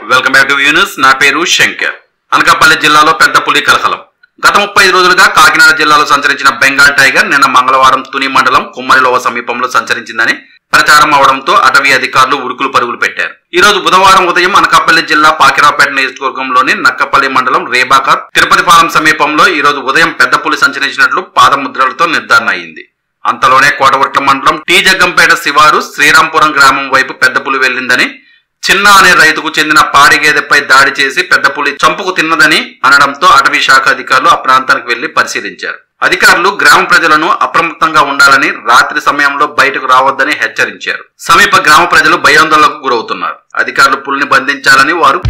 Welcome back to Younis నా పేరు శంకర్ అనకాపల్లి జిల్లాలో పెద్ద పులి కలకలం గత ముప్పై ఐదు రోజులుగా కాకినాడ జిల్లాలో సంచరించిన బెంగాల్ టైగర్ నిన్న మంగళవారం తుని మండలం కుమ్మరిలోవ సమీపంలో సంచరించిందని ప్రచారం అవడంతో అటవీ అధికారులు ఉరుకులు పరుగులు పెట్టారు ఈ రోజు బుధవారం ఉదయం అనకాపల్లి జిల్లా పాకిరావుపేట నియోజకవర్గంలోని నక్కపల్లి మండలం రేబాక తిరుపతిపాలెం సమీపంలో ఈ రోజు ఉదయం పెద్ద పులి సంచరించినట్లు పాదముద్రలతో నిర్ధారణ అయింది అంతలోనే కోటవట్ల మండలం టీ జగ్గంపేట శివారు శ్రీరాంపురం గ్రామం వైపు పెద్ద పులి వెళ్ళిందని చిన్న అనే రైతుకు చెందిన పాడి గేదెపై దాడి చేసి పెద్ద పులి చంపుకు తిన్నదని అనడంతో అటవీ శాఖ అధికారులు ఆ ప్రాంతానికి వెళ్లి పరిశీలించారు అధికారులు గ్రామ ప్రజలను అప్రమత్తంగా ఉండాలని రాత్రి సమయంలో బయటకు రావద్దని హెచ్చరించారు సమీప గ్రామ ప్రజలు భయాందోళనకు గురవుతున్నారు అధికారులు పులిని బంధించాలని వారు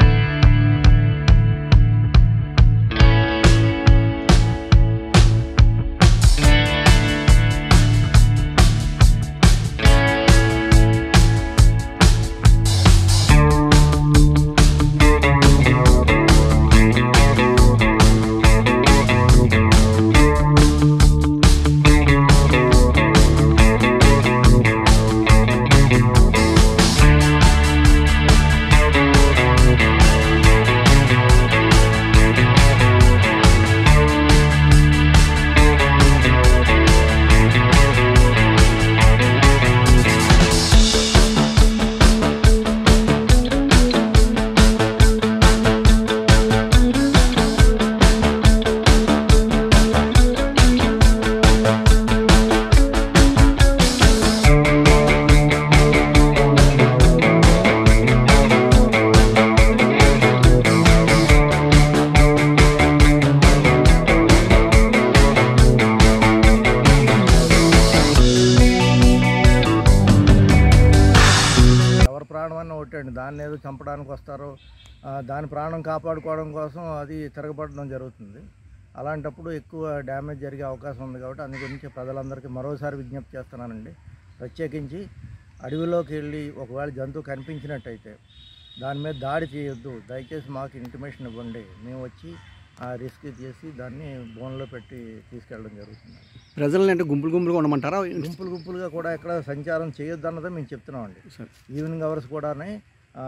ఎవరి ప్రాణం అన్న ఒకటండి దాన్ని ఏదో చంపడానికి వస్తారు ఆ, దాని ప్రాణం కాపాడుకోవడం కోసం అది తిరగబడడం జరుగుతుంది అలాంటప్పుడు ఎక్కువ డ్యామేజ్ జరిగే అవకాశం ఉంది కాబట్టి అందు గురించి ప్రజలందరికీ మరోసారి విజ్ఞప్తి చేస్తున్నానండి ప్రత్యేకించి అడవిలోకి వెళ్ళి ఒకవేళ జంతువు కనిపించినట్టయితే దాని మీద దాడి చేయొద్దు దయచేసి మాకు ఇంటిమేషన్ ఇవ్వండి మేము వచ్చి ఆ రిస్క్ చేసి దాన్ని బోన్లో పెట్టి తీసుకెళ్ళడం జరుగుతుంది ప్రజల్ని అంటే గుంపులు గుంపులుగా ఉండమంటారా గుంపులు గుంపులుగా కూడా ఎక్కడ సంచారం చేయొద్దు అన్నదే మేము చెప్తున్నామండి సరే. ఈవినింగ్ అవర్స్ కూడానే ఆ,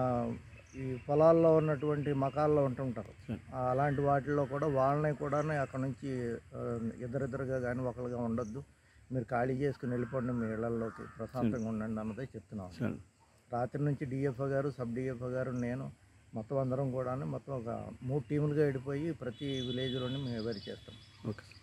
ఈ పొలాల్లో ఉన్నటువంటి మకాల్లో ఉంటుంటారు సరే. ఆ, అలాంటి వాటిల్లో కూడా వాళ్ళని కూడా అక్కడ నుంచి ఆ, ఇద్దరిద్దరుగా కానీ ఒకరుగా ఉండొద్దు మీరు ఖాళీ చేసుకుని వెళ్ళిపోండి మీ ఇళ్లలోకి ప్రశాంతంగా ఉండండి అన్నదే చెప్తున్నాం సరే రాత్రి నుంచి డిఎఫ్ఓ గారు సబ్ డిఎఫ్ఓ గారు నేను మొత్తం అందరం కూడా మొత్తం ఒక మూడు టీములుగా విడిపోయి ప్రతి విలేజ్లోని మేము ఎవరి చేస్తాం ఓకే